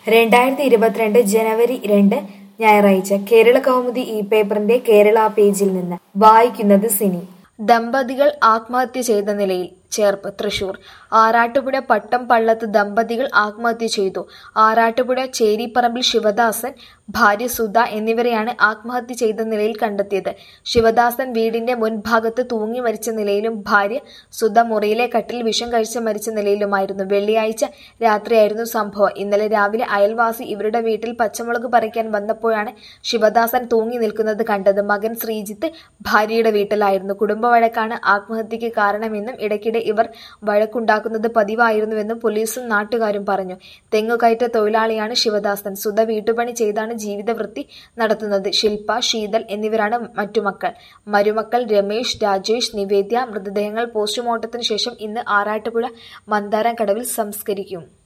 രണ്ടായിരത്തി ഇരുപത്തിരണ്ട് ജനുവരി രണ്ട് ഞായറാഴ്ച കേരള കൗമുദി ഈ പേപ്പറിന്റെ കേരള പേജിൽ നിന്ന് വായിക്കുന്നത് സിനി ദമ്പതികൾ ആത്മഹത്യ ചെയ്ത നിലയിൽ ചേർപ്പ് തൃശൂർ ആറാട്ടുപുഴ പട്ടം പള്ളത്ത് ദമ്പതികൾ ആത്മഹത്യ ചെയ്തു ആറാട്ടുപുഴ ചേരിപ്പറമ്പിൽ ശിവദാസൻ ഭാര്യ സുധ എന്നിവരെയാണ് ആത്മഹത്യ ചെയ്ത നിലയിൽ കണ്ടെത്തിയത് ശിവദാസൻ വീടിന്റെ മുൻഭാഗത്ത് തൂങ്ങി മരിച്ച നിലയിലും ഭാര്യ സുധ മുറിയിലെ കട്ടിൽ വിഷം കഴിച്ച് മരിച്ച നിലയിലുമായിരുന്നു വെള്ളിയാഴ്ച രാത്രിയായിരുന്നു സംഭവം ഇന്നലെ രാവിലെ അയൽവാസി ഇവരുടെ വീട്ടിൽ പച്ചമുളക് പറിക്കാൻ വന്നപ്പോഴാണ് ശിവദാസൻ തൂങ്ങി നിൽക്കുന്നത് കണ്ടത് മകൻ ശ്രീജിത്ത് ഭാര്യയുടെ വീട്ടിലായിരുന്നു കുടുംബ വഴക്കാണ് ആത്മഹത്യക്ക് കാരണമെന്നും ഇടയ്ക്കിടെ ഇവർ വഴക്കുണ്ടാക്കുന്നത് പതിവായിരുന്നുവെന്നും പോലീസും നാട്ടുകാരും പറഞ്ഞു തെങ്ങുകയറ്റ തൊഴിലാളിയാണ് ശിവദാസൻ സുധ വീട്ടുപണി ചെയ്താണ് ജീവിതവൃത്തി നടത്തുന്നത് ശില്പ ശീതൽ എന്നിവരാണ് മറ്റു മക്കൾ മരുമക്കൾ രമേശ് രാജേഷ് നിവേദ്യ മൃതദേഹങ്ങൾ പോസ്റ്റ്മോർട്ടത്തിന് ശേഷം ഇന്ന് ആറാട്ടുപുഴ മന്ദാരം കടവിൽ സംസ്കരിക്കും